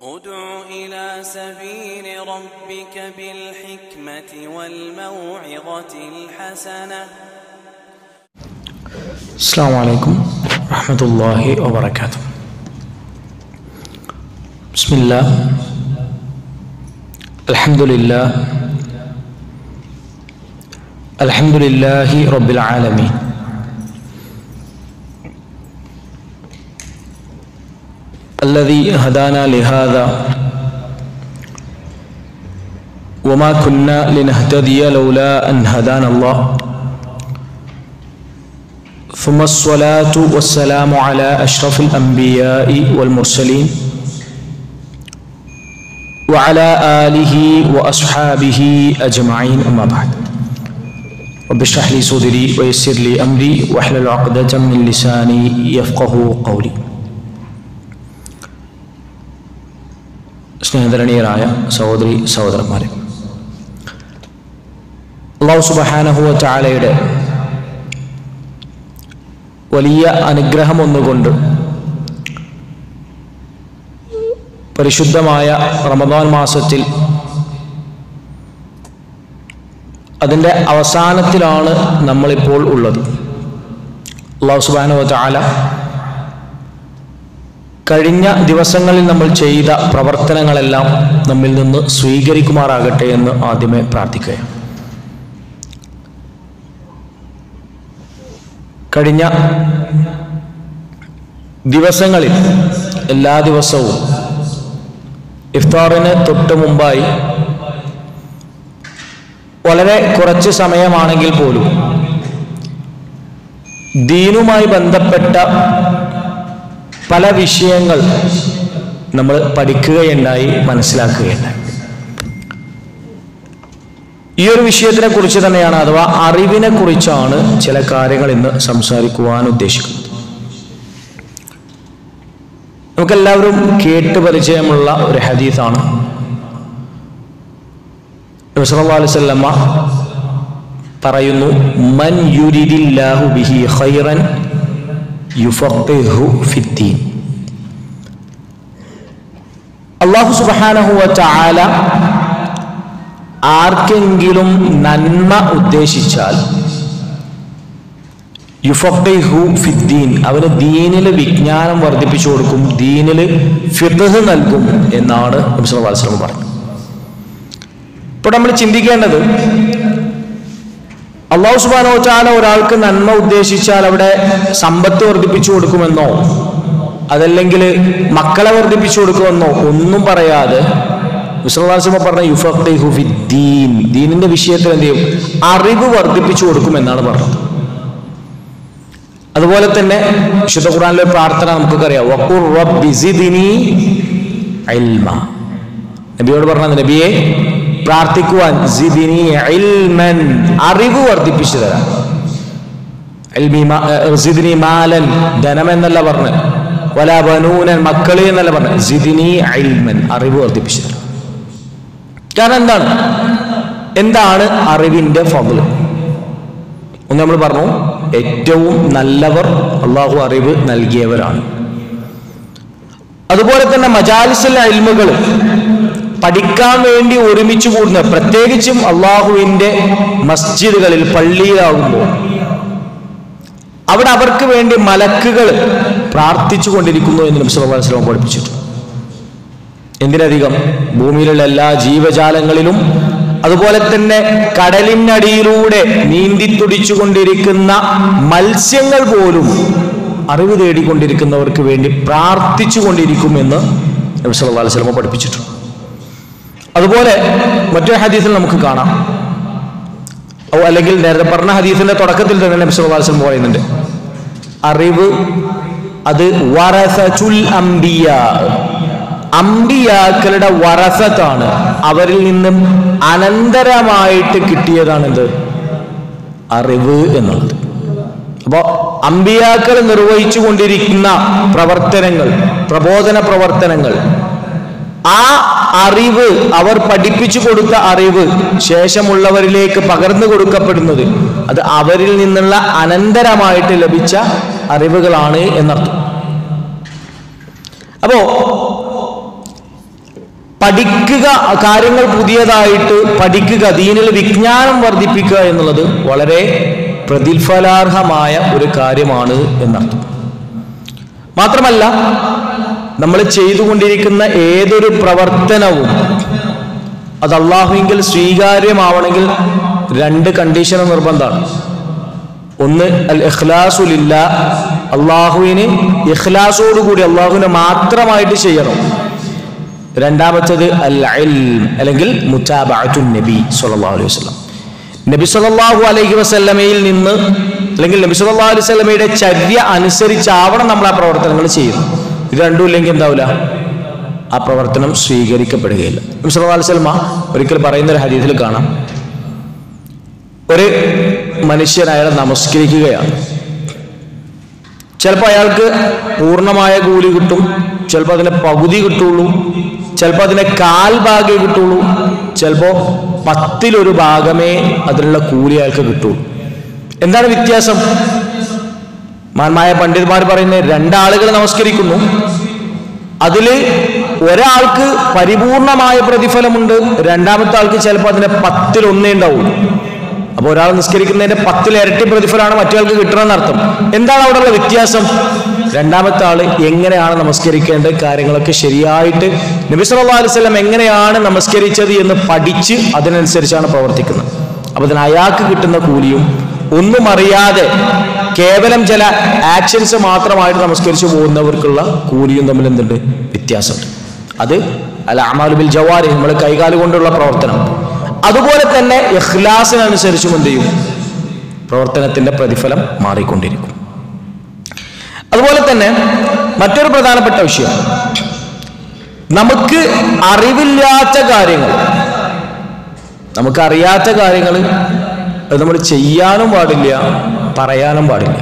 ادع إلى سبيل ربك بالحكمة والموعظة الحسنة السلام عليكم ورحمة الله وبركاته بسم الله الحمد لله الحمد لله رب العالمين الذي هدانا لهذا وما كنا لنهتدي لولا أن هدانا الله ثم الصلاة والسلام على أشرف الأنبياء والمرسلين وعلى آله وأصحابه أجمعين أما بعد رب اشرح لي صدري ويسر لي أمري واحلل عقدة من لساني يفقه قولي സ്നേഹധരണീയരായ സഹോദരി സഹോദരന്മാരെ അള്ളാഹു സുബഹാനഹുവ ചാലയുടെ വലിയ അനുഗ്രഹം ഒന്നുകൊണ്ട് പരിശുദ്ധമായ റമദാൻ മാസത്തിൽ അതിൻ്റെ അവസാനത്തിലാണ് നമ്മളിപ്പോൾ ഉള്ളത് അള്ളാഹു സുബാനു ചാല കഴിഞ്ഞ ദിവസങ്ങളിൽ നമ്മൾ ചെയ്ത പ്രവർത്തനങ്ങളെല്ലാം നമ്മിൽ നിന്ന് സ്വീകരിക്കുമാറാകട്ടെ എന്ന് ആദ്യമേ പ്രാർത്ഥിക്കുകയാണ് കഴിഞ്ഞ ദിവസങ്ങളിൽ എല്ലാ ദിവസവും ഇഫ്താറിന് തൊട്ട് മുമ്പായി വളരെ കുറച്ച് സമയമാണെങ്കിൽ പോലും ദീനുമായി ബന്ധപ്പെട്ട പല വിഷയങ്ങൾ നമ്മൾ പഠിക്കുകയുണ്ടായി മനസ്സിലാക്കുകയുണ്ടായി ഈ ഒരു വിഷയത്തിനെ കുറിച്ച് തന്നെയാണ് അഥവാ അറിവിനെ കുറിച്ചാണ് ചില കാര്യങ്ങൾ ഇന്ന് സംസാരിക്കുവാൻ ഉദ്ദേശിക്കുന്നത് നമുക്കെല്ലാവരും കേട്ട് പരിചയമുള്ള ഒരു ഹദീസാണ് അലൈവല്ലമ്മ പറയുന്നു മൻ യുരിദില്ലാഹു ബിഹി ഖൈറൻ യുഫഖിഹു ഫിദ്ദീൻ അല്ലാഹു സുബ്ഹാനഹു വ തആല ആർക്കെങ്കിലും നന്മ ഉദ്ദേശിച്ചാൽ യുഫഖിഹു ഫിദ്ദീൻ അവന് ദീനിൽ വിജ്ഞാനം വർദ്ധിപ്പിച്ചു കൊടുക്കും ദീനിൽ ഫിദ്ഹ് നൽകും എന്നാണ് നബി സല്ലല്ലാഹു അലൈഹി വസല്ലം പറഞ്ഞത് ഇപ്പോൾ നമ്മൾ ചിന്തിക്കേണ്ടത് അള്ളാഹു സുബാനോ ചാല ഒരാൾക്ക് നന്മ ഉദ്ദേശിച്ചാൽ അവിടെ സമ്പത്ത് വർദ്ധിപ്പിച്ചു കൊടുക്കുമെന്നോ അതല്ലെങ്കിൽ മക്കളെ വർദ്ധിപ്പിച്ചു കൊടുക്കുമെന്നോ ഒന്നും പറയാതെ വിശ്വാസമ പറഞ്ഞ യുഫീൻ ദീനിന്റെ വിഷയത്തിൽ എന്ത് ചെയ്യും അറിവ് വർദ്ധിപ്പിച്ചു കൊടുക്കുമെന്നാണ് പറഞ്ഞത് അതുപോലെ തന്നെ വിശുദ്ധ ഖുറാനിലെ പ്രാർത്ഥന നമുക്കറിയാം വഖുർ റബ്ബി സിദ്നി ഇൽമ നബിയോട് പറഞ്ഞത് നബിയെ പ്രാർത്ഥിക്കുവാൻ സിദിനി ഇൽമൻ അറിവ് വർദ്ധിപ്പിച്ചു തരാം സിദിനി മാലൻ ധനം എന്നല്ല പറഞ്ഞ് വല ബനൂനൻ മക്കളെ എന്നല്ല പറഞ്ഞ് സിദിനി ഇൽമൻ അറിവ് വർദ്ധിപ്പിച്ചു തരാം കാരണം എന്താണ് എന്താണ് അറിവിന്റെ ഫضല് ഒന്ന് നമ്മൾ പറഞ്ഞു ഏറ്റവും നല്ലവർ അള്ളാഹു അറിവ് നൽകിയവരാണ് അതുപോലെ തന്നെ മജാലിസിലെ അൽമുകൾ പഠിക്കാൻ വേണ്ടി ഒരുമിച്ച് കൂടുന്ന പ്രത്യേകിച്ചും അള്ളാഹുവിൻ്റെ മസ്ജിദുകളിൽ പള്ളിയിലാകുമ്പോൾ അവിടെ അവർക്ക് വേണ്ടി മലക്കുകൾ പ്രാർത്ഥിച്ചു കൊണ്ടിരിക്കുന്നു എന്ന് നബ്സുല്ലാസ്ലാം പഠിപ്പിച്ചിട്ടുണ്ട് എന്തിനധികം ഭൂമിയിലുള്ള എല്ലാ ജീവജാലങ്ങളിലും അതുപോലെ തന്നെ കടലിനടിയിലൂടെ നീന്തി തുടിച്ചുകൊണ്ടിരിക്കുന്ന മത്സ്യങ്ങൾ പോലും അറിവ് തേടിക്കൊണ്ടിരിക്കുന്നവർക്ക് വേണ്ടി പ്രാർത്ഥിച്ചു കൊണ്ടിരിക്കുമെന്ന് നബി സല്ലല്ലാഹു അലൈഹി വസല്ലം പഠിപ്പിച്ചിട്ടുണ്ട് അതുപോലെ മറ്റൊരു ഹദീസിൽ നമുക്ക് കാണാം അല്ലെങ്കിൽ നേരത്തെ പറഞ്ഞ ഹദീസിന്റെ തുടക്കത്തിൽ തന്നെ നബി സല്ലല്ലാഹു അലൈഹി വസല്ലം പറയുന്നുണ്ട് അറിവ് അത് വറസതുൽ അംബിയ അംബിയാക്കളുടെ വറസത്താണ് അവരിൽ നിന്നും അനന്തരമായിട്ട് കിട്ടിയതാണ് എന്ത് അറിവ് എന്നുള്ളത് അപ്പോ അമ്പിയാക്കൾ നിർവഹിച്ചു കൊണ്ടിരിക്കുന്ന പ്രവർത്തനങ്ങൾ പ്രബോധന പ്രവർത്തനങ്ങൾ ആ അറിവ് അവർ പഠിപ്പിച്ചു കൊടുത്ത അറിവ് ശേഷമുള്ളവരിലേക്ക് പകർന്നു കൊടുക്കപ്പെടുന്നത് അത് അവരിൽ നിന്നുള്ള അനന്തരമായിട്ട് ലഭിച്ച അറിവുകളാണ് എന്നർത്ഥം അപ്പോ പഠിക്കുക കാര്യങ്ങൾ പുതിയതായിട്ട് പഠിക്കുക ദീനിൽ വിജ്ഞാനം വർദ്ധിപ്പിക്കുക എന്നുള്ളത് വളരെ പ്രതിഫലാർഹമായ ഒരു കാര്യമാണ് എന്നർത്ഥം മാത്രമല്ല നമ്മൾ ചെയ്തുകൊണ്ടിരിക്കുന്ന ഏതൊരു പ്രവർത്തനവും അത് അള്ളാഹുവിങ്കിൽ സ്വീകാര്യമാവണമെങ്കിൽ രണ്ട് കണ്ടീഷൻ നിർബന്ധമാണ് ഒന്ന് അൽ ഇഖ്ലാസുലില്ല അള്ളാഹുവിന് ഇഖ്ലാസോടുകൂടി അള്ളാഹുവിനെ മാത്രമായിട്ട് ചെയ്യണം രണ്ടാമത്തത് അൽ ഇൽം അല്ലെങ്കിൽ മുത്താബഅത്തു നബി സല്ലല്ലാഹു അലൈഹി വസല്ലം നബി സല്ലല്ലാഹു അലൈഹി വസല്ലമയിൽ നിന്ന് അല്ലെങ്കിൽ നബി സല്ലല്ലാഹു അലൈഹി വസല്ലമയുടെ ചര്യ അനുസരിച്ചാവണം നമ്മൾ ആ പ്രവർത്തനങ്ങൾ ചെയ്യുന്നത് ഇത് രണ്ടും ഇല്ലെങ്കിൽ എന്താവില്ല ആ പ്രവർത്തനം സ്വീകരിക്കപ്പെടുകയില്ല നബി സല്ലല്ലാഹു അലൈഹി വസല്ലമ ഒരിക്കൽ പറയുന്ന ഒരു ഹദീസിൽ കാണാം ഒരു മനുഷ്യൻ അയാളെ നമസ്കരിക്കുകയാണ് ചിലപ്പോൾ അയാൾക്ക് പൂർണ്ണമായ കൂലി കിട്ടും ചിലപ്പോൾ അതിന്റെ പകുതി കിട്ടുള്ളൂ ചിലപ്പോൾ അതിന്റെ കാൽ ഭാഗമേ കിട്ടുള്ളൂ ചിലപ്പോൾ പത്തിലൊരു ഭാഗമേ അതിനുള്ള കൂലി അയാൾക്ക് കിട്ടുള്ളൂ എന്താണ് വ്യത്യാസം മാന്മായ പണ്ഡിതന്മാർ പറയുന്നത് രണ്ടാളുകൾ നമസ്കരിക്കുന്നു അതില് ഒരാൾക്ക് പരിപൂർണമായ പ്രതിഫലമുണ്ട് രണ്ടാമത്തെ ആൾക്ക് ചിലപ്പോൾ അതിന്റെ പത്തിലൊന്നേ ഉണ്ടാവുള്ളൂ അപ്പൊ ഒരാൾ നിസ്കരിക്കുന്നതിന്റെ പത്തിൽ ഇരട്ടി പ്രതിഫലമാണ് മറ്റൊരാൾക്ക് കിട്ടണമെന്ന് അർത്ഥം എന്താണ് അവിടെയുള്ള വ്യത്യാസം രണ്ടാമത്തെ ആള് എങ്ങനെയാണ് നമസ്കരിക്കേണ്ടത് കാര്യങ്ങളൊക്കെ ശരിയായിട്ട് നബി സല്ലല്ലാഹു അലൈഹി വസല്ലം എങ്ങനെയാണ് നമസ്കരിച്ചത് എന്ന് പഠിച്ച് അതിനനുസരിച്ചാണ് പ്രവർത്തിക്കുന്നത് അപ്പൊ അതിന് അയാൾക്ക് കിട്ടുന്ന കൂലിയും ഒന്നും അറിയാതെ കേവലം ചില ആക്ഷൻസ് മാത്രമായിട്ട് നമസ്കരിച്ചു പോകുന്നവർക്കുള്ള കൂലിയും തമ്മിൽ എന്തുണ്ട് വ്യത്യാസമുണ്ട് അത് അല്ല അമാലു ബിൽ ജവാരി നമ്മൾ കൈകാല് കൊണ്ടുള്ള പ്രവർത്തനം അതുപോലെ തന്നെ ഇഖ്ലാസിനനുസരിച്ചും എന്ത് ചെയ്യും പ്രവർത്തനത്തിന്റെ പ്രതിഫലം മാറിക്കൊണ്ടിരിക്കും അതുപോലെ തന്നെ മറ്റൊരു പ്രധാനപ്പെട്ട വിഷയം നമുക്ക് അറിവില്ലാത്ത കാര്യങ്ങൾ നമുക്കറിയാത്ത കാര്യങ്ങൾ അത് നമ്മൾ ചെയ്യാനും പാടില്ല പറയാനും പാടില്ല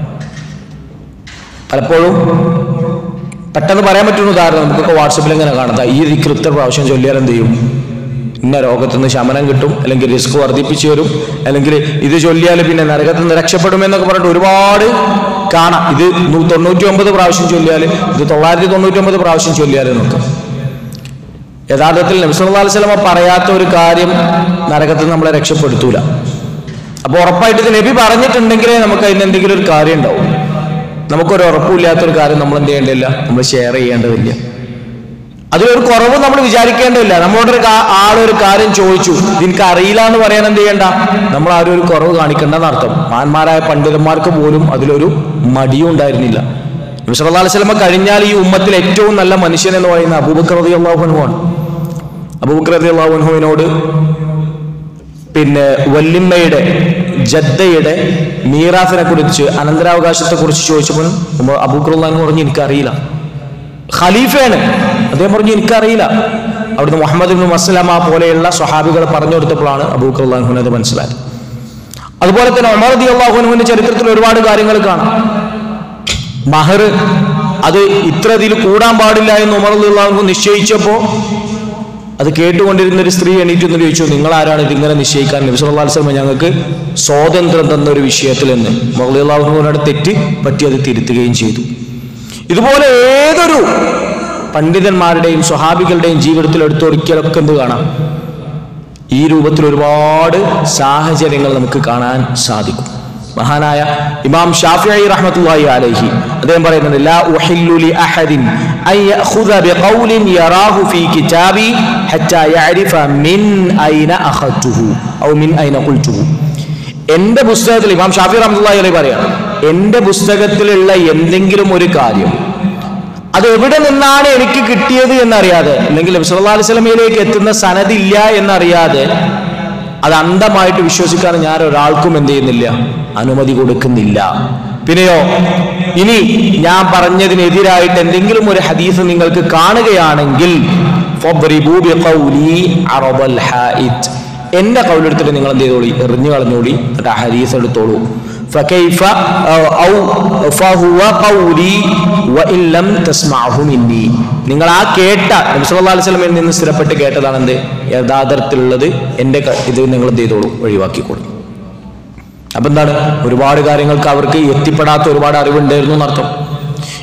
പലപ്പോഴും പെട്ടെന്ന് പറയാൻ പറ്റുന്ന ഉദാഹരണം നമുക്കൊക്കെ വാട്സപ്പിൽ ഇങ്ങനെ കാണുക ഈ ദിക്ർ ഇത്ര പ്രാവശ്യം ചൊല്ലിയാൽ എന്ത് ചെയ്യും ഇന്ന രോഗത്തു നിന്ന് ശമനം കിട്ടും അല്ലെങ്കിൽ റിസ്ക് വർദ്ധിപ്പിച്ചു വരും അല്ലെങ്കിൽ ഇത് ചൊല്ലിയാൽ പിന്നെ നരകത്തിൽ നിന്ന് രക്ഷപ്പെടും എന്നൊക്കെ പറഞ്ഞിട്ട് ഒരുപാട് കാണാം ഇത് നൂ- തൊണ്ണൂറ്റി ഒമ്പത് പ്രാവശ്യം ചൊല്ലിയാൽ ഇത് തൊള്ളായിരത്തി തൊണ്ണൂറ്റി ഒമ്പത് പ്രാവശ്യം ചൊല്ലിയാൽ നോക്കാം യഥാർത്ഥത്തിൽ നബിസ്വല്ലാ വസ്ലമ പറയാത്ത ഒരു കാര്യം നരകത്തിൽ നമ്മളെ രക്ഷപ്പെടുത്തൂല അപ്പൊ ഉറപ്പായിട്ട് ഇത് നബി പറഞ്ഞിട്ടുണ്ടെങ്കിലേ നമുക്ക് അതിന് എന്തെങ്കിലും ഒരു കാര്യം ഉണ്ടാവും നമുക്കൊരു ഉറപ്പില്ലാത്തൊരു കാര്യം നമ്മൾ എന്ത് ചെയ്യേണ്ടതില്ല നമ്മൾ ഷെയർ ചെയ്യേണ്ടതില്ല അതിലൊരു കുറവ് നമ്മൾ വിചാരിക്കേണ്ടതില്ല നമ്മളോടൊരു കാ- ആളൊരു കാര്യം ചോദിച്ചു നിനക്ക് അറിയില്ല എന്ന് പറയാൻ എന്ത് ചെയ്യണ്ട നമ്മൾ ആരും ഒരു കുറവ് കാണിക്കേണ്ടെന്ന് അർത്ഥം മാന്മാരായ പണ്ഡിതന്മാർക്ക് പോലും അതിലൊരു മടിയും ഉണ്ടായിരുന്നില്ല നബി സല്ലല്ലാഹു അലൈഹി വസല്ലമ കഴിഞ്ഞാൽ ഈ ഉമ്മത്തിൽ ഏറ്റവും നല്ല മനുഷ്യൻ എന്ന് പറയുന്ന അബൂബക്കർ റളിയല്ലാഹു അൻഹുവാണ് അബൂബക്കർ റളിയല്ലാഹു അൻഹുവിനോട് പിന്നെ വല്ലിമ്മയുടെ ജദ്ദയുടെ മീറാഫിനെ കുറിച്ച് അനന്തരാവകാശത്തെ കുറിച്ച് ചോദിച്ചപ്പോൾ അബൂഖറുല്ലാൻ പറഞ്ഞു എനിക്കറിയില്ല ഖലീഫയാണ് അദ്ദേഹം പറഞ്ഞു എനിക്കറിയില്ല അവിടുന്ന് മുഹമ്മദ് ഇബ്നു മസ്ലമ പോലെയുള്ള സ്വഹാബികൾ പറഞ്ഞു കൊടുത്തപ്പോഴാണ് അബൂഖറുല്ലാൻഹുവിന് അത് മനസ്സിലായത് അതുപോലെ തന്നെ ഉമർ റതി അള്ളാഹുനുവിന്റെ ചരിത്രത്തിൽ ഒരുപാട് കാര്യങ്ങൾ കാണാം മഹർ അത് ഇത്ര ഇതിൽ കൂടാൻ പാടില്ല എന്ന് ഉമർ റതി അള്ളാഹു നിശ്ചയിച്ചപ്പോ അത് കേട്ടുകൊണ്ടിരുന്ന ഒരു സ്ത്രീ എണീറ്റ് എന്ന് ചോദിച്ചു നിങ്ങൾ ആരാണ് ഇതിങ്ങനെ നിശ്ചയിക്കാൻ നബി സല്ലല്ലാഹു അലൈഹി വസല്ലം ഞങ്ങൾക്ക് സ്വാതന്ത്ര്യം തന്ന ഒരു വിഷയത്തിൽ എന്ന് മുഹമ്മദ് തെറ്റ് പറ്റി അത് തിരുത്തുകയും ചെയ്തു ഇതുപോലെ ഏതൊരു പണ്ഡിതന്മാരുടെയും സ്വഹാബികളുടെയും ജീവിതത്തിൽ എടുത്തൊരിക്കലൊക്കെ എന്ത് കാണാം ഈ രൂപത്തിൽ ഒരുപാട് സാഹചര്യങ്ങൾ നമുക്ക് കാണാൻ സാധിക്കും മഹാനായ ഇമാം ഷാഫിഈ റഹ്മത്തുള്ളാഹി അലൈഹി അദ്ദേഹം പറയുന്നുണ്ട് ലാ ഉഹില്ലു ലി അഹദിൻ അൻ യഖുദ ബിഖൗലിൻ യറാഹു ഫീ കിതാബി ഹത്താ യഅരിഫ മിൻ ഐന അഖദ്തുഹു ഔ മിൻ ഐന ഖുൽതുഹു എന്റെ പുസ്തകത്തിൽ ഇമാം ഷാഫി റഹ്മത്തുള്ളാഹി അലൈഹി പറയാണ് എന്റെ പുസ്തകത്തിലുള്ള എന്തെങ്കിലും ഒരു കാര്യം അത് എവിടെ നിന്നാണ് എനിക്ക് കിട്ടിയത് എന്നറിയാതെ അല്ലെങ്കിൽ നബി സല്ലല്ലാഹു അലൈഹി വസല്ലമയിലേക്ക് എത്തുന്ന സനദില്ല എന്നറിയാതെ അത് അന്ധമായിട്ട് വിശ്വസിക്കാൻ ഞാൻ ഒരാൾക്കും എന്ത് ചെയ്യുന്നില്ല അനുമതി കൊടുക്കുന്നില്ല പിന്നെയോ ഇനി ഞാൻ പറഞ്ഞതിനെതിരായിട്ട് എന്തെങ്കിലും ഒരു ഹദീസ് നിങ്ങൾക്ക് കാണുകയാണെങ്കിൽ ഫദ്രിബൂ ബിഖൗലി അറബൽ ഹായിത്ത് എന്റെ കൗലെടുത്തിട്ട് നിങ്ങൾ എന്ത് ചെയ്തോളി എറിഞ്ഞു കളഞ്ഞോളി എന്നിട്ട് ആ ഹദീസ് എടുത്തോളൂ فكيف أو فهو قولي وإن لم تسمعه مني നിങ്ങൾ ആ കേട്ട നബി സല്ലല്ലാഹു അലൈഹി വസല്ലമയിൽ നിന്ന് സ്ഥിരപ്പെട്ട് കേട്ടതാണ് എന്ത് യഥാർത്ഥത്തിലുള്ളത് എൻ്റെ ക- ഇത് നിങ്ങൾ എന്ത് ചെയ്തോളൂ ഒഴിവാക്കിക്കോളൂ അപ്പൊ എന്താണ് ഒരുപാട് കാര്യങ്ങൾക്ക് അവർക്ക് എത്തിപ്പെടാത്ത ഒരുപാട് അറിവുണ്ടായിരുന്നു എന്നർത്ഥം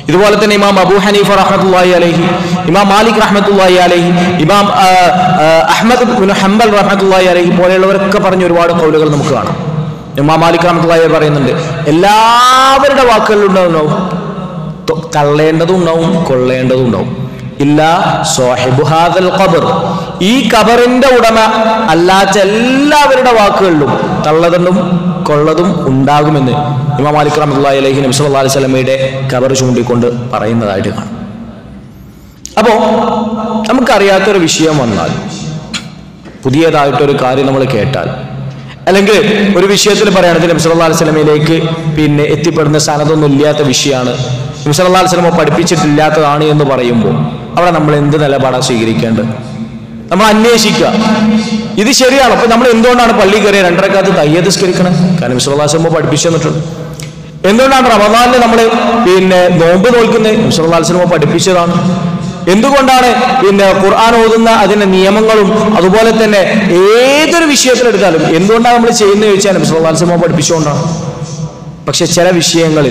ഇതുപോലെ തന്നെ ഇമാം അബൂ ഹനീഫ റഹ്മത്തുള്ളാഹി അലൈഹി ഇമാം മാലിക് റഹ്മത്തുള്ളാഹി അലൈഹി ഇമാം ആ, ആ, അഹ്മദ് ബിൻ ഹംബൽ റഹ്മത്തുള്ളാഹി അലൈഹി പോലെയുള്ളവരൊക്കെ പറഞ്ഞ ഒരുപാട് കൗലുകൾ നമുക്ക് കാണാം ഇമാം മാലിക് റഹ്മത്തുള്ളാഹി പറയുന്നുണ്ട് എല്ലാവരുടെ വാക്കുകളിലുണ്ടാവും തൊ- തള്ളേണ്ടതും ഉണ്ടാവും കൊള്ളേണ്ടതും ഉണ്ടാവും ഇല്ല സോഹിബു ഹാദൽ ഖബർ ഈ ഖബറിന്റെ ഉടമ അല്ലാത്ത എല്ലാവരുടെ വാക്കുകളിലും തള്ളതും കൊള്ളതും ഉണ്ടാകുമെന്ന് ഇമാം മാലിക് റഹ്മത്തുള്ളാഹി അലൈഹി നബി സല്ലല്ലാഹു അലൈഹി വസല്ലമയുടെ ഖബർ ചൂണ്ടിക്കൊണ്ട് പറയുന്നതായിട്ട് കാണാം അപ്പോ നമുക്കറിയാത്തൊരു വിഷയം വന്നാൽ പുതിയതായിട്ടൊരു കാര്യം നമ്മൾ കേട്ടാൽ അല്ലെങ്കിൽ ഒരു വിഷയത്തിൽ പറയുകയാണെങ്കിൽ നബി സല്ലല്ലാഹു അലൈഹി വസല്ലമയിലേക്ക് പിന്നെ എത്തിപ്പെടുന്ന സനതൊന്നും ഇല്ലാത്ത വിഷയമാണ് നബി സല്ലല്ലാഹു അലൈഹി വസല്ലമ പഠിപ്പിച്ചിട്ടില്ലാത്തതാണ് എന്ന് പറയുമ്പോൾ അവിടെ നമ്മൾ എന്ത് നിലപാടാണ് സ്വീകരിക്കേണ്ടത് നമ്മൾ അന്വേഷിക്കുക ഇത് ശരിയാണ് അപ്പൊ നമ്മൾ എന്തുകൊണ്ടാണ് പള്ളി കയറിയ രണ്ടരക്കാലത്ത് തയ്യതിസ്കരിക്കണം കാരണം നബി സല്ലല്ലാഹു അലൈഹി വസല്ലമ പഠിപ്പിച്ചു തന്നിട്ടുണ്ട് എന്തുകൊണ്ടാണ് റമദാനിൽ നമ്മൾ പിന്നെ നോമ്പ് നോൽക്കുന്നത് നബി സല്ലല്ലാഹു അലൈഹി വസല്ലമ പഠിപ്പിച്ചതാണ് എന്തുകൊണ്ടാണ് പിന്നെ ഖുർആൻ ഓതുന്ന അതിന്റെ നിയമങ്ങളും അതുപോലെ തന്നെ ഏതൊരു വിഷയത്തിലെടുത്താലും എന്തുകൊണ്ടാണ് നമ്മൾ ചെയ്യുന്നത് ചോദിച്ചാൽ നബി സല്ലല്ലാഹു അലൈഹി വസല്ലമ പഠിപ്പിച്ചുകൊണ്ടാണ് പക്ഷെ ചില വിഷയങ്ങളിൽ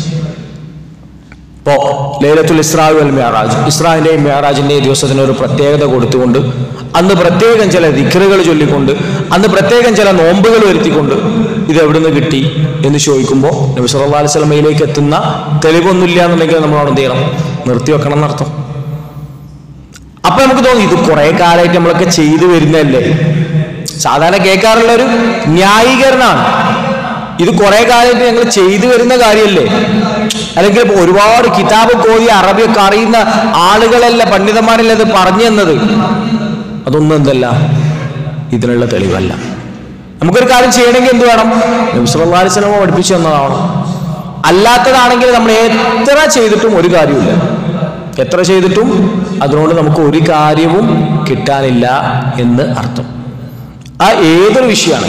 ഇപ്പോ ലൈലത്തുൽ ഇസ്രാ വൽ മിയറാജ് ഇസ്രാവിന്റെയും മിയറാജിന്റെയും ദിവസത്തിന് ഒരു പ്രത്യേകത കൊടുത്തുകൊണ്ട് അന്ന് പ്രത്യേകം ചില ദിക്കറുകൾ ചൊല്ലിക്കൊണ്ട് അന്ന് പ്രത്യേകം ചില നോമ്പുകൾ വരുത്തിക്കൊണ്ട് ഇത് എവിടുന്ന് കിട്ടി എന്ന് ചോദിക്കുമ്പോൾ നബി സല്ലല്ലാഹു അലൈഹി വസല്ലമയിലേക്ക് എത്തുന്ന തെളിവൊന്നുമില്ല എന്നുണ്ടെങ്കിൽ നമ്മൾ അവിടെ എന്ത് ചെയ്യണം നിർത്തിവെക്കണം എന്നർത്ഥം അപ്പൊ നമുക്ക് തോന്നി ഇത് കുറെ കാലമായിട്ട് നമ്മളൊക്കെ ചെയ്തു വരുന്നതല്ലേ സാധാരണ കേൾക്കാറുള്ള ഒരു ന്യായീകരണമാണ് ഇത് കുറെ കാലമായിട്ട് ഞങ്ങൾ ചെയ്തു വരുന്ന കാര്യമല്ലേ അല്ലെങ്കിൽ ഇപ്പൊ ഒരുപാട് കിതാബ് കോതി അറബിയൊക്കെ അറിയുന്ന ആളുകളല്ല പണ്ഡിതന്മാരല്ല ഇത് പറഞ്ഞു തന്നത് അതൊന്നും എന്തല്ല ഇതിനുള്ള തെളിവല്ല നമുക്കൊരു കാര്യം ചെയ്യണമെങ്കിൽ എന്ത് വേണം നബി സല്ലല്ലാഹു അലൈഹി വസല്ലമ പഠിപ്പിച്ചു തന്നതാവണം അല്ലാത്തതാണെങ്കിൽ നമ്മൾ എത്ര ചെയ്തിട്ടും ഒരു കാര്യമില്ല എത്ര ചെയ്തിട്ടും അതിനോട് നമുക്ക് ഒരു കാര്യവും കിട്ടാനില്ല എന്ന് അർത്ഥം ആ ഏതൊരു വിഷയമാണ്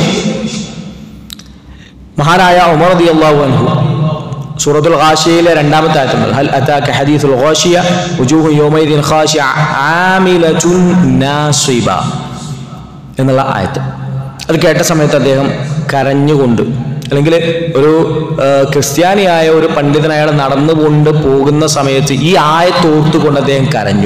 മഹാനായ ഉമർ റളിയല്ലാഹു അൻഹു സൂറത്തുൽ ഖാശിയയിലെ രണ്ടാമത്തെ ആയത്തുണ്ട് ഹൽ അതാക ഹദീസുൽ ഖാശിയ വുജൂഹു യൗമൈദിൻ ഖാശിയ ആമിലതുൻ നാസിബ എന്നുള്ള ആയത്ത് അത് കേട്ട സമയത്ത് അദ്ദേഹം കരഞ്ഞുകൊണ്ട് അല്ലെങ്കിൽ ഒരു ആ, ക്രിസ്ത്യാനിയായ ഒരു പണ്ഡിതൻ അയാൾ നടന്നുകൊണ്ട് പോകുന്ന സമയത്ത് ഈ ആയത്ത് ഓർത്തുകൊണ്ട് അദ്ദേഹം കരഞ്ഞു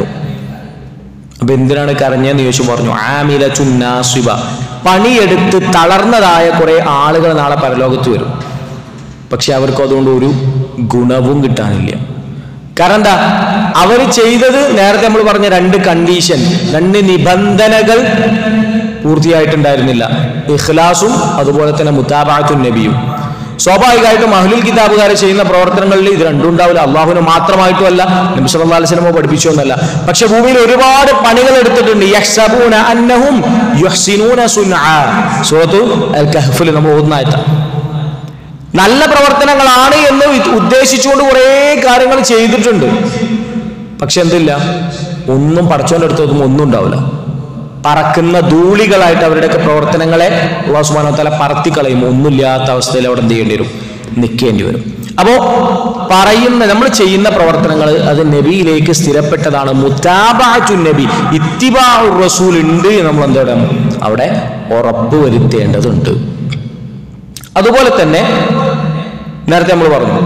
അപ്പൊ എന്തിനാണ് കരഞ്ഞെന്ന് ചോദിച്ചു പറഞ്ഞു ആമില ചുന്നാസിബ പണിയെടുത്ത് തളർന്നതായ കുറെ ആളുകൾ നാളെ പരലോകത്ത് വരും പക്ഷെ അവർക്ക് അതുകൊണ്ട് ഒരു ഗുണവും കിട്ടാനില്ല കാരണം എന്താ അവർ ചെയ്തത് നേരത്തെ നമ്മൾ പറഞ്ഞ രണ്ട് കണ്ടീഷൻ രണ്ട് നിബന്ധനകൾ പൂർത്തിയായിട്ടുണ്ടായിരുന്നില്ല ഇഖ്ലാസും അതുപോലെ തന്നെ മുത്താബാത്തും നബിയും സ്വാഭാവികമായിട്ടും അഹ്ലുൽ കിതാബുകാരെ ചെയ്യുന്ന പ്രവർത്തനങ്ങളിൽ ഇത് രണ്ടും ഉണ്ടാവില്ല അള്ളാഹുവിന് മാത്രമായിട്ടുമല്ല നബി സല്ലല്ലാഹു അലൈഹി വസല്ലമ പഠിപ്പിച്ചു എന്നല്ല പക്ഷെ ഭൂമിയിൽ ഒരുപാട് പണികൾ എടുത്തിട്ടുണ്ട് യഹ്സബൂന അന്നഹും യുഹ്സിനൂന സുൻആ സൂറത്തു അൽ കഹ്ഫിൽ നമ്മൾ ഓതുന്ന ആയത്താണ് നല്ല പ്രവർത്തനങ്ങളാണ് എന്ന് വി- ഉദ്ദേശിച്ചുകൊണ്ട് കുറേ കാര്യങ്ങൾ ചെയ്തിട്ടുണ്ട് പക്ഷെ എന്തില്ല ഒന്നും പടച്ചോന്റെ അടുത്ത് നോക്കുമ്പോൾ ഒന്നും ഉണ്ടാവില്ല പറക്കുന്ന ധൂളികളായിട്ട് അവരുടെയൊക്കെ പ്രവർത്തനങ്ങളെ അള്ളാഹു സുബ്ഹാനഹു വ തആല പറത്തി കളയും ഒന്നുമില്ലാത്ത അവസ്ഥയിൽ അവിടെ എന്ത് ചെയ്യേണ്ടി വരും നിൽക്കേണ്ടി വരും അപ്പോ പറയുന്ന നമ്മൾ ചെയ്യുന്ന പ്രവർത്തനങ്ങൾ അത് നബിയിലേക്ക് സ്ഥിരപ്പെട്ടതാണ് മുത്താബാറ്റു നബി ഇത്തിബാ റസൂൽ ഉണ്ട് എന്ന് നമ്മൾ എന്താ പറയുക അവിടെ ഉറപ്പ് വരുത്തേണ്ടതുണ്ട് അതുപോലെ തന്നെ നേരത്തെ നമ്മൾ പറഞ്ഞു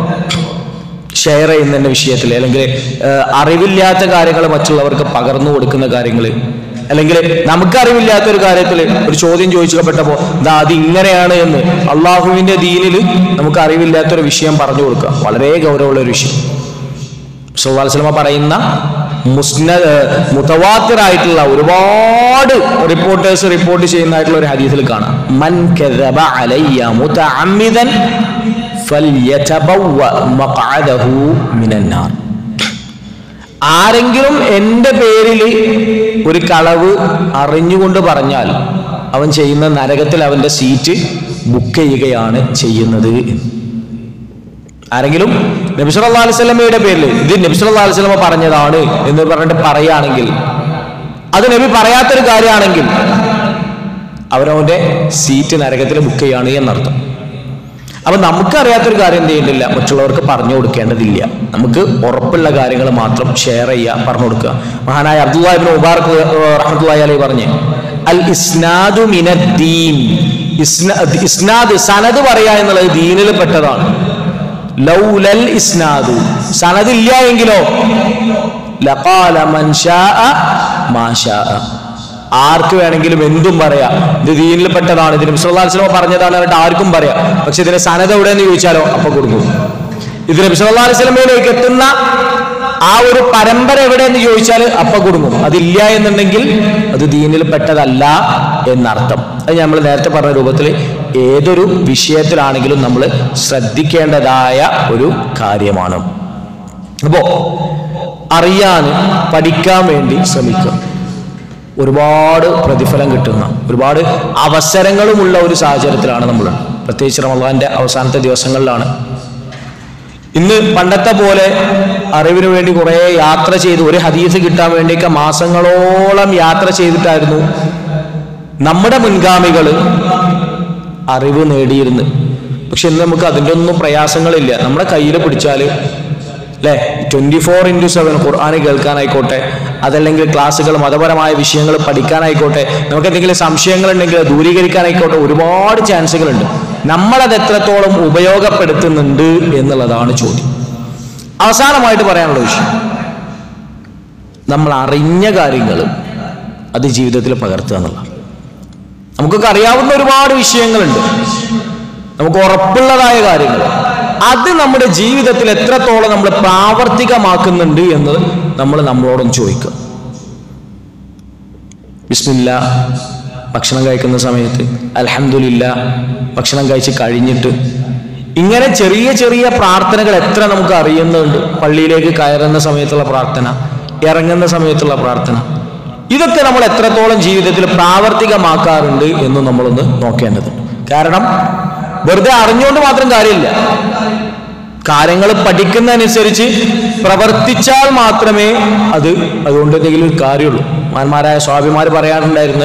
ഷെയർ ചെയ്യുന്നതിന്റെ വിഷയത്തിൽ അല്ലെങ്കിൽ ഏഹ്, അറിവില്ലാത്ത കാര്യങ്ങൾ മറ്റുള്ളവർക്ക് പകർന്നു കൊടുക്കുന്ന കാര്യങ്ങൾ അല്ലെങ്കിൽ നമുക്ക് അറിവില്ലാത്ത ഒരു കാര്യത്തിൽ ഒരു ചോദ്യം ചോദിച്ചപ്പെട്ടപ്പോൾ ദാ അത് ഇങ്ങനെയാണ് എന്ന് അള്ളാഹുവിന്റെ ദീനിൽ നമുക്ക് അറിവില്ലാത്തൊരു വിഷയം പറഞ്ഞു കൊടുക്കുക വളരെ ഗൗരവമുള്ള ഒരു വിഷയം സുൽവാസ്ലമ പറയുന്ന മുസ്ന മുതവാത്തിറായിട്ടുള്ള ഒരുപാട് റിപ്പോർട്ടേഴ്സ് റിപ്പോർട്ട് ചെയ്യുന്നതായിട്ടുള്ള ഒരു ഹദീസിൽ കാണാം മൻ കദബ അലയ്യ മുതഅമ്മിദൻ ഫൽയതബവ്വ മഖഅദഹു മിനൻ നാർ ആരെങ്കിലും എൻ്റെ പേരിൽ ഒരു കളവ് അറിഞ്ഞുകൊണ്ട് പറഞ്ഞാൽ അവൻ ചെയ്യുന്ന നരകത്തിൽ അവന്റെ സീറ്റ് ബുക്ക് ചെയ്യുകയാണ് ചെയ്യുന്നത് എന്ന് ആരെങ്കിലും നബി സല്ലല്ലാഹു അലൈഹി വസല്ലമയുടെ പേരിൽ ഇത് നബി സല്ലല്ലാഹു അലൈഹി വസല്ലമ പറഞ്ഞതാണ് എന്ന് പറഞ്ഞിട്ട് പറയുകയാണെങ്കിൽ അത് നബി പറയാത്തൊരു കാര്യമാണെങ്കിൽ അവരവന്റെ സീറ്റ് നരകത്തിൽ ബുക്ക് ചെയ്യാണ് എന്നർത്ഥം അപ്പൊ നമുക്കറിയാത്തൊരു കാര്യം എന്ത് ചെയ്യേണ്ടില്ല മറ്റുള്ളവർക്ക് പറഞ്ഞു കൊടുക്കേണ്ടതില്ല നമുക്ക് ഉറപ്പുള്ള കാര്യങ്ങൾ മാത്രം ഷെയർ ചെയ്യുക പറഞ്ഞു കൊടുക്കുക മഹാനായ അബ്ദുല്ലാഹിബിൻ മുബാറക് റഹ്മത്തുള്ളാഹി അലൈഹി പറഞ്ഞ് അൽ ഇസ്നാദു മിനദ്ദീൻ ഇസ്ന- ഇസ്നാദ് സനദ് പറയാ എന്നുള്ളത് ദീനിൽ പെട്ടതാണ് ലൗലൽ ഇസ്നാദു സനദില്ല എങ്കിലോ ലഖാല മൻ ശാഅ മാ ശാഅ ആർക്ക് വേണമെങ്കിലും എന്തും പറയാം ഇത് ദീനിൽപ്പെട്ടതാണ് ഇതിന് വിശ്വല്ലാസ്ലമ പറഞ്ഞതാണ് എന്നിട്ട് ആർക്കും പറയാം പക്ഷെ ഇതിന്റെ സനത എവിടെയെന്ന് ചോദിച്ചാലോ അപ്പൊ കൊടുക്കും ഇതിന് വിശ്വല്ലാസ്ലമയിലേക്ക് എത്തുന്ന ആ ഒരു പരമ്പര എവിടെയെന്ന് ചോദിച്ചാൽ അപ്പ കുടുങ്ങും അതില്ല എന്നുണ്ടെങ്കിൽ അത് ദീനിൽ പെട്ടതല്ല എന്നർത്ഥം അത് നമ്മൾ നേരത്തെ പറഞ്ഞ രൂപത്തിൽ ഏതൊരു വിഷയത്തിലാണെങ്കിലും നമ്മൾ ശ്രദ്ധിക്കേണ്ടതായ ഒരു കാര്യമാണ് അപ്പോ അറിയാൻ പഠിക്കാൻ വേണ്ടി ശ്രമിക്കുക ഒരുപാട് പ്രതിഫലം കിട്ടുന്ന ഒരുപാട് അവസരങ്ങളുമുള്ള ഒരു സാഹചര്യത്തിലാണ് നമ്മൾ പ്രത്യേകിച്ച് റമദാന്റെ അവസാനത്തെ ദിവസങ്ങളിലാണ് ഇന്ന് പണ്ടത്തെ പോലെ അറിവിന് വേണ്ടി കുറേ യാത്ര ചെയ്ത് ഒരു ഹദീസ് കിട്ടാൻ വേണ്ടിയൊക്കെ മാസങ്ങളോളം യാത്ര ചെയ്തിട്ടായിരുന്നു നമ്മുടെ മുൻഗാമികൾ അറിവ് നേടിയിരുന്നു പക്ഷെ ഇന്ന് നമുക്ക് അതിൻ്റെ ഒന്നും പ്രയാസങ്ങളില്ല നമ്മുടെ കയ്യിൽ പിടിച്ചാൽ അല്ലേ ട്വൻറ്റി ഫോർ ഇൻറ്റു സെവൻ ഖുർആാന് കേൾക്കാനായിക്കോട്ടെ അതല്ലെങ്കിൽ ക്ലാസ്സുകൾ മതപരമായ വിഷയങ്ങൾ പഠിക്കാനായിക്കോട്ടെ നമുക്ക് എന്തെങ്കിലും സംശയങ്ങളുണ്ടെങ്കിൽ അത് ദൂരീകരിക്കാനായിക്കോട്ടെ ഒരുപാട് ചാൻസുകളുണ്ട് നമ്മളത് എത്രത്തോളം ഉപയോഗപ്പെടുത്തുന്നുണ്ട് എന്നുള്ളതാണ് ചോദ്യം അവസാനമായിട്ട് പറയാനുള്ള വിഷയം നമ്മൾ അറിഞ്ഞ കാര്യങ്ങൾ അത് ജീവിതത്തിൽ പകർത്തുക എന്നുള്ളതാണ് നമുക്കൊക്കെ അറിയാവുന്ന ഒരുപാട് വിഷയങ്ങളുണ്ട് നമുക്ക് ഉറപ്പുള്ളതായ കാര്യങ്ങൾ അത് നമ്മുടെ ജീവിതത്തിൽ എത്രത്തോളം നമ്മൾ പ്രാവർത്തികമാക്കുന്നുണ്ട് എന്ന് നമ്മൾ നമ്മളോടൊന്ന് ചോദിക്കുക ബിസ്മില്ല ഭക്ഷണം കഴിക്കുന്ന സമയത്ത് അൽഹംദുലില്ല ഭക്ഷണം കഴിച്ച് കഴിഞ്ഞിട്ട് ഇങ്ങനെ ചെറിയ ചെറിയ പ്രാർത്ഥനകൾ എത്ര നമുക്ക് അറിയുന്നുണ്ട് പള്ളിയിലേക്ക് കയറുന്ന സമയത്തുള്ള പ്രാർത്ഥന ഇറങ്ങുന്ന സമയത്തുള്ള പ്രാർത്ഥന ഇതൊക്കെ നമ്മൾ എത്രത്തോളം ജീവിതത്തിൽ പ്രാവർത്തികമാക്കാറുണ്ട് എന്ന് നമ്മളൊന്ന് നോക്കേണ്ടതുണ്ട് കാരണം വെറുതെ അറിഞ്ഞുകൊണ്ട് മാത്രം കാര്യമില്ല കാര്യങ്ങൾ പഠിക്കുന്നതനുസരിച്ച് പ്രവർത്തിച്ചാൽ മാത്രമേ അത് അതുകൊണ്ട് എന്തെങ്കിലും ഒരു കാര്യമുള്ളൂ മാന്മാരായ സ്വാഭിമാർ പറയാറുണ്ടായിരുന്നു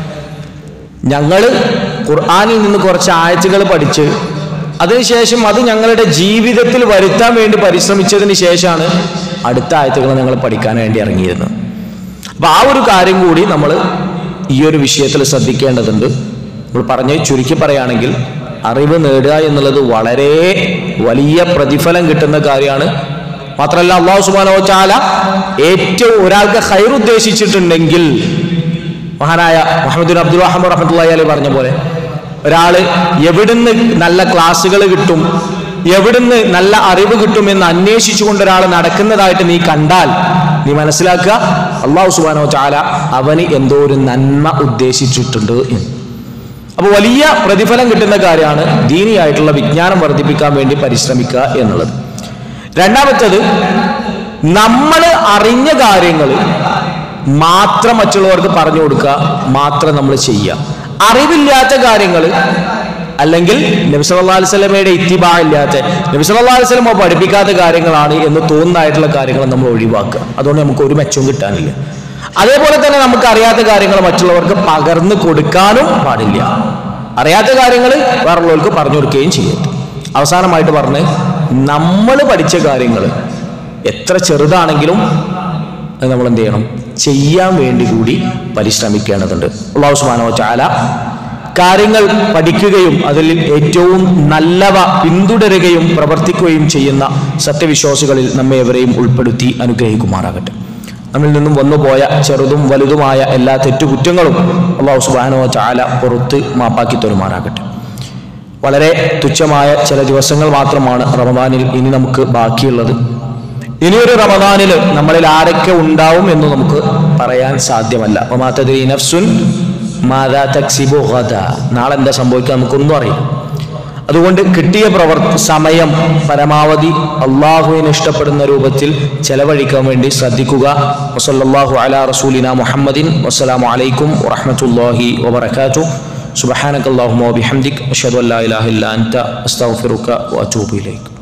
ഞങ്ങൾ ഖുർആാനിൽ നിന്ന് കുറച്ച് ആയത്തുകൾ പഠിച്ച് അതിനുശേഷം അത് ഞങ്ങളുടെ ജീവിതത്തിൽ വരുത്താൻ വേണ്ടി പരിശ്രമിച്ചതിന് ശേഷമാണ് അടുത്ത ആയത്തുകൾ ഞങ്ങൾ പഠിക്കാൻ വേണ്ടി ഇറങ്ങിയിരുന്നത് അപ്പൊ ആ ഒരു കാര്യം കൂടി നമ്മൾ ഈ ഒരു വിഷയത്തിൽ ശ്രദ്ധിക്കേണ്ടതുണ്ട് നമ്മൾ പറഞ്ഞ് ചുരുക്കി പറയുകയാണെങ്കിൽ അറിവ് നേടുക എന്നുള്ളത് വളരെ വലിയ പ്രതിഫലം കിട്ടുന്ന കാര്യമാണ് മാത്രമല്ല അള്ളാഹു സുബാനോ ചാല ഏറ്റവും ഒരാൾക്ക് ഹൈർ ഉദ്ദേശിച്ചിട്ടുണ്ടെങ്കിൽ മഹാനായ മുഹമ്മദ് അബ്ദുൽ വഹാബ് റഹ്മത്തുള്ളി അലി പറഞ്ഞ പോലെ ഒരാള് എവിടുന്ന് നല്ല ക്ലാസ്സുകൾ കിട്ടും എവിടുന്ന് നല്ല അറിവ് കിട്ടുമെന്ന് അന്വേഷിച്ചുകൊണ്ട് ഒരാൾ നടക്കുന്നതായിട്ട് നീ കണ്ടാൽ നീ മനസ്സിലാക്കുക അള്ളാഹു സുബാനോ ചാല അവന് എന്തോ ഒരു നന്മ ഉദ്ദേശിച്ചിട്ടുണ്ട് എന്ന് അപ്പോൾ വലിയ പ്രതിഫലം കിട്ടുന്ന കാര്യമാണ് ദീനിയായിട്ടുള്ള വിജ്ഞാനം വർദ്ധിപ്പിക്കാൻ വേണ്ടി പരിശ്രമിക്കുക എന്നുള്ളത് രണ്ടാമത്തത് നമ്മൾ അറിഞ്ഞ കാര്യങ്ങൾ മാത്രം മറ്റുള്ളവർക്ക് പറഞ്ഞു കൊടുക്കുക മാത്രം നമ്മൾ ചെയ്യുക അറിവില്ലാത്ത കാര്യങ്ങൾ അല്ലെങ്കിൽ നബി സല്ലല്ലാഹു അലൈഹി വസല്ലമയുടെ ഇത്തിബാ ഇല്ലാത്ത നബി സല്ലല്ലാഹു അലൈഹി വസല്ലമ പഠിപ്പിക്കാത്ത കാര്യങ്ങളാണ് എന്ന് തോന്നുന്നതായിട്ടുള്ള കാര്യങ്ങൾ നമ്മൾ ഒഴിവാക്കുക അതുകൊണ്ട് നമുക്ക് ഒരു മെച്ചവും കിട്ടാനില്ല അതേപോലെ തന്നെ നമുക്ക് അറിയാത്ത കാര്യങ്ങൾ മറ്റുള്ളവർക്ക് പകർന്നു കൊടുക്കാനും പാടില്ല അറിയാത്ത കാര്യങ്ങൾ വേറുള്ളവർക്ക് പറഞ്ഞു കൊടുക്കുകയും ചെയ്യും അവസാനമായിട്ട് പറഞ്ഞ് നമ്മൾ പഠിച്ച കാര്യങ്ങൾ എത്ര ചെറുതാണെങ്കിലും അത് നമ്മൾ എന്ത് ചെയ്യണം ചെയ്യാൻ വേണ്ടി കൂടി പരിശ്രമിക്കേണ്ടതുണ്ട് അള്ളാഹു സുബാനോ ചാല കാര്യങ്ങൾ പഠിക്കുകയും അതിൽ ഏറ്റവും നല്ലവ പിന്തുടരുകയും പ്രവർത്തിക്കുകയും ചെയ്യുന്ന സത്യവിശ്വാസികളിൽ നമ്മെ എവരെയും ഉൾപ്പെടുത്തി അനുഗ്രഹിക്കുമാറാകട്ടെ നമ്മിൽ നിന്നും വന്നുപോയ ചെറുതും വലുതുമായ എല്ലാ തെറ്റുകുറ്റങ്ങളും അള്ളാഹു സുബാനോ ചാല പുറത്ത് മാപ്പാക്കി തരുമാറാകട്ടെ വളരെ തുച്ഛമായ ചില ദിവസങ്ങൾ മാത്രമാണ് റമദാനിൽ ഇനി നമുക്ക് ബാക്കിയുള്ളത് ഇനിയൊരു റമദാനിൽ നമ്മളിൽ ആരൊക്കെ ഉണ്ടാവും എന്ന് നമുക്ക് പറയാൻ സാധ്യമല്ല ഒമാത്തത് നഫ്സുൻ മാതാ തക്സിബു ഗദ നാളെ എന്താ സംഭവിക്കുക നമുക്കൊന്നും അറിയില്ല അതുകൊണ്ട് കിട്ടിയ പ്രവർ സമയം പരമാവധി അള്ളാഹുവിന് ഇഷ്ടപ്പെടുന്ന രൂപത്തിൽ ചെലവഴിക്കാൻ വേണ്ടി ശ്രദ്ധിക്കുക വസല്ലാഹു അല റസൂലിന മുഹമ്മദിൻ വസ്സലാമു അലൈക്കും വറഹമത്തല്ലാഹി വബർക്കാത്തു സുബഹാനക്കല്ലാഹുമോ ബിഹംദിക് അഷ്ഹദു അല്ലാ ഇലാഹ ഇല്ല അൻത അസ്തഗ്ഫിറുക വഅതൂബു ഇലൈക്